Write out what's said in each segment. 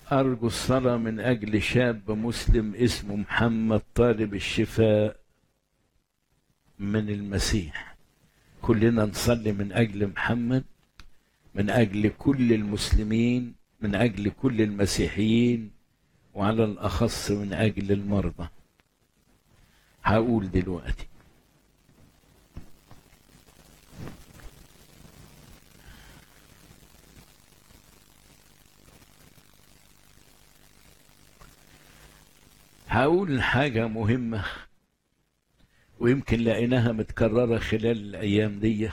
أرجو الصلاة من أجل شاب مسلم اسمه محمد طالب الشفاء من المسيح كلنا نصلي من أجل محمد من أجل كل المسلمين من أجل كل المسيحيين وعلى الأخص من أجل المرضى هقول دلوقتي هقول حاجة مهمة ويمكن لقيناها متكررة خلال الأيام دي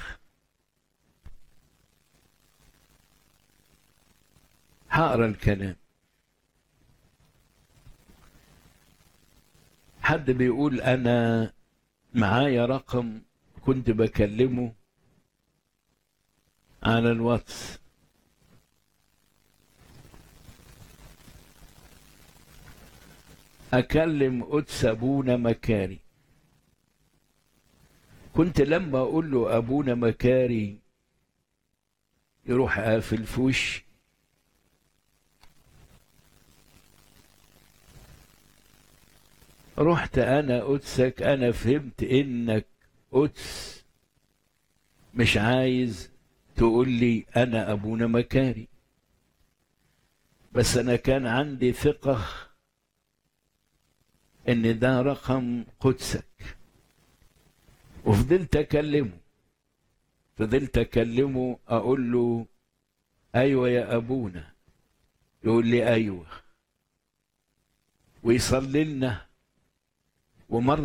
هقرا الكلام حد بيقول أنا معايا رقم كنت بكلمه على الواتس أكلم قدس أبونا مكاري كنت لما أقول له أبونا مكاري يروح قافل في وشي رحت أنا قدسك أنا فهمت إنك قدس مش عايز تقول لي أنا أبونا مكاري بس أنا كان عندي ثقة ان ده رقم قدسك وفضلت اكلمه فضلت اكلمه اقول له ايوه يا ابونا يقول لي ايوه ويصلي لنا ومره